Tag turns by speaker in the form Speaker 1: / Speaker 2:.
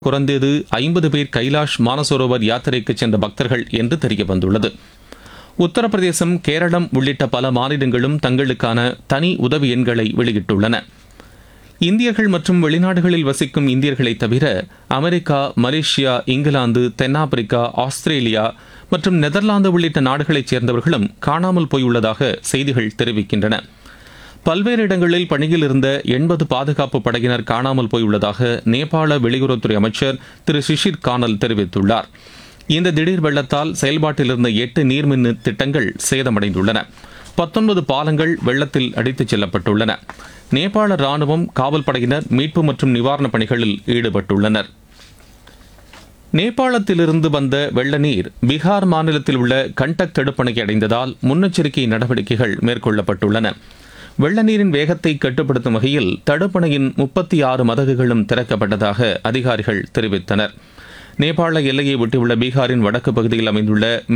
Speaker 1: குறைந்தது ஐம்பது பேர் கைலாஷ் மானசரோவர் யாத்திரைக்கு சென்ற பக்தர்கள் என்று தெரிய வந்துள்ளது உத்தரப்பிரதேசம் கேரளம் உள்ளிட்ட பல மாநிலங்களும் தங்களுக்கான தனி உதவி எண்களை வெளியிட்டுள்ளன இந்தியர்கள் மற்றும் வெளிநாடுகளில் வசிக்கும் இந்தியர்களை தவிர அமெரிக்கா மலேசியா இங்கிலாந்து தென்னாப்பிரிக்கா ஆஸ்திரேலியா மற்றும் நெதர்லாந்து உள்ளிட்ட நாடுகளைச் சேர்ந்தவர்களும் காணாமல் போயுள்ளதாக செய்திகள் தெரிவிக்கின்றன பல்வேறு இடங்களில் பணியில் இருந்த எண்பது பாதுகாப்பு படையினர் காணாமல் போயுள்ளதாக நேபாள வெளியுறவுத்துறை அமைச்சர் திரு சிஷிர் கானல் தெரிவித்துள்ளார் இந்த திடீர் வெள்ளத்தால் செயல்பாட்டில் இருந்த எட்டு நீர்மின் திட்டங்கள் சேதமடைந்துள்ளன பத்தொன்பது பாலங்கள் வெள்ளத்தில் அடித்துச் செல்லப்பட்டுள்ளன நேபாள ராணுவம் காவல் படையினர் மீட்பு மற்றும் நிவாரணப் பணிகளில் ஈடுபட்டுள்ளனர் நேபாளத்திலிருந்து வந்த வெள்ள நீர் பீகார் மாநிலத்தில் உள்ள கண்டக் தடுப்பணையை அடைந்ததால் முன்னெச்சரிக்கை நடவடிக்கைகள் மேற்கொள்ளப்பட்டுள்ளன வெள்ள நீரின் வேகத்தை கட்டுப்படுத்தும் வகையில் தடுப்பணையின் முப்பத்தி ஆறு மதகுகளும் திறக்கப்பட்டதாக அதிகாரிகள் தெரிவித்தனர் நேபாள எல்லையை ஒட்டியுள்ள பீகாரின் வடக்கு பகுதியில் அமைந்துள்ள